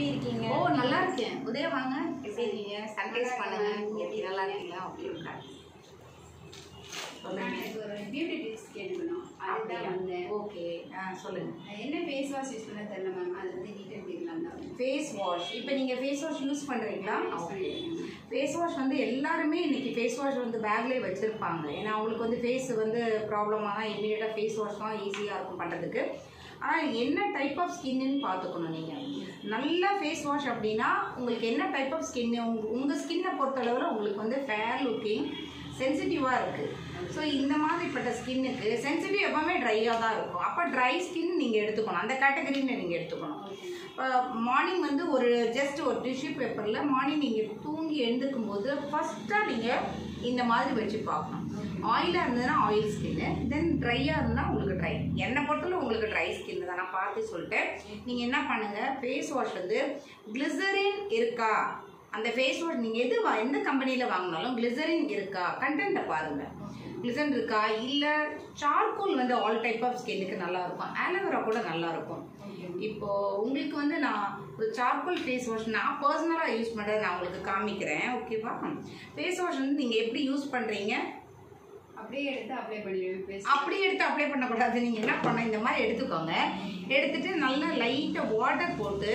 எப்படி இருக்கீங்க ஓ நல்லா இருக்கேன் உதய வாங்க எப்படி இருக்கீங்க சானிடைஸ் பண்ணுங்க எப்படி நல்லா இருக்கீங்களா அப்படி இருக்கா சொல்லுங்க எனக்கு ஒரு பியூட்டி டிப்ஸ் கேட்கணும் அதுதான் வந்தேன் ஓகே ஆ சொல்லுங்க என்ன ஃபேஸ் வாஷ் யூஸ் பண்ண தெரியல மேம் அதை பற்றி டீட்டெயில் கேட்கலாம் தான் ஃபேஸ் வாஷ் இப்போ நீங்கள் ஃபேஸ் வாஷ் யூஸ் பண்ணுறீங்களா யூஸ் பண்ணிருக்கேன் ஃபேஸ் வாஷ் வந்து எல்லாருமே இன்னைக்கு ஃபேஸ் வாஷ் வந்து பேக்லேயே வச்சுருப்பாங்க ஏன்னா அவங்களுக்கு வந்து ஃபேஸ் வந்து ப்ராப்ளமாக தான் இமீடியட்டாக ஃபேஸ் வாஷ் தான் ஈஸியாக இருக்கும் பண்ணுறதுக்கு ஆனால் என்ன டைப் ஆஃப் ஸ்கின்னு பார்த்துக்கணும் நீங்கள் நல்ல ஃபேஸ் வாஷ் அப்படின்னா உங்களுக்கு என்ன டைப் ஆஃப் ஸ்கின் உங்கள் ஸ்கின்னை பொறுத்தளவில் உங்களுக்கு வந்து ஃபேர் லுக்கிங் சென்சிட்டிவாக இருக்குது ஸோ இந்த மாதிரிப்பட்ட ஸ்கின்னுக்கு சென்சிட்டிவ் எப்போவுமே ட்ரையாக தான் இருக்கும் அப்போ ட்ரை ஸ்கின் நீங்கள் எடுத்துக்கணும் அந்த கேட்டகரியில் நீங்கள் எடுத்துக்கணும் இப்போ மார்னிங் வந்து ஒரு ஜஸ்ட் ஒரு டிஷ்யூ பேப்பரில் மார்னிங் நீங்கள் தூங்கி எழுந்திருக்கும் போது ஃபஸ்ட்டாக நீங்கள் இந்த மாதிரி வச்சு பார்க்கணும் ஆயிலாக இருந்ததுன்னா ஆயில் ஸ்கின்னு தென் ட்ரையாக இருந்தால் உங்களுக்கு ட்ரை என்னை பொறுத்தவரை உங்களுக்கு ட்ரை ஸ்கின் தான் நான் பார்த்து சொல்லிட்டேன் நீங்கள் என்ன பண்ணுங்கள் ஃபேஸ் வாஷ் வந்து கிளிசரின் இருக்கா அந்த ஃபேஸ் வாஷ் நீங்கள் எது வா எந்த கம்பெனியில் வாங்கினாலும் கிளிசரின் இருக்கா கண்டென்ட்டை பாருங்கள் கிளிசன் இருக்கா இல்லை சார்கோல் வந்து ஆல் டைப் ஆஃப் ஸ்கின்னுக்கு நல்லா இருக்கும் ஆலோவேரா கூட நல்லா இருக்கும் இப்போ உங்களுக்கு வந்து நான் ஒரு சார்கோல் ஃபேஸ் வாஷ் நான் பர்சனலாக யூஸ் பண்ணுறதை நான் உங்களுக்கு காமிக்கிறேன் ஓகேவா ஃபேஸ் வாஷ் வந்து நீங்கள் எப்படி யூஸ் பண்ணுறீங்க அப்படியே எடுத்து அப்ளை பண்ணிடுவேன் ஃபேஸ் அப்படி எடுத்து அப்ளை பண்ணக்கூடாது நீங்கள் என்ன பண்ண இந்த மாதிரி எடுத்துக்கோங்க எடுத்துட்டு நல்லா லைட்டாக வாட்டர் போட்டு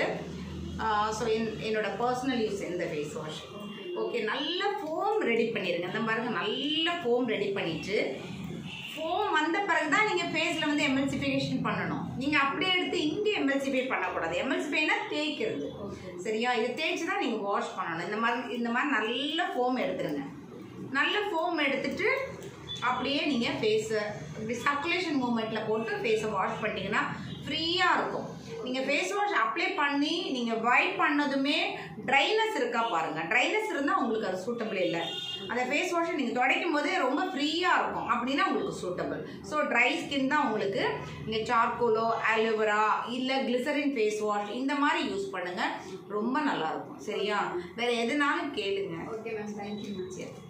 ஸோ என்னோட பர்சனல் யூஸ் இந்த ஃபேஸ் வாஷ் ஓகே நல்ல ஃபோம் ரெடி பண்ணிடுங்க அந்த பாருங்க நல்ல ஃபோம் ரெடி பண்ணிட்டு ஃபோம் வந்த பிறகு தான் நீங்கள் ஃபேஸில் வந்து எம்எல்சிஃபிகேஷன் பண்ணணும் நீங்கள் அப்படியே எடுத்து இங்கே எம்எல்சிஃபை பண்ணக்கூடாது எம்எல்சிஃபைனா தேய்க்கிறது சரியா இதை தேய்ச்சி தான் நீங்கள் வாஷ் பண்ணணும் இந்த மாதிரி இந்த மாதிரி நல்ல ஃபோம் எடுத்துருங்க நல்ல ஃபோம் எடுத்துட்டு அப்படியே நீங்கள் ஃபேஸை இப்படி சர்க்குலேஷன் மூமெண்ட்டில் போட்டு ஃபேஸை வாஷ் பண்ணிங்கன்னா ஃப்ரீயாக இருக்கும் நீங்கள் ஃபேஸ் வாஷ் அப்ளை பண்ணி நீங்கள் வைப் பண்ணதுமே ட்ரைனஸ் இருக்கா பாருங்கள் ட்ரைனஸ் இருந்தால் உங்களுக்கு அது சூட்டபிள் இல்லை அந்த ஃபேஸ் வாஷை நீங்கள் துடைக்கும் போதே ரொம்ப ஃப்ரீயாக இருக்கும் அப்படின்னா உங்களுக்கு சூட்டபிள் ஸோ ட்ரை ஸ்கின் தான் உங்களுக்கு நீங்கள் சார்கோலோ ஆலோவேரா இல்லை கிளிசரின் ஃபேஸ் வாஷ் இந்த மாதிரி யூஸ் பண்ணுங்கள் ரொம்ப நல்லாயிருக்கும் சரியா வேறு எதுனாலும் கேளுங்க ஓகே மேம் தேங்க்யூ மேம் சரி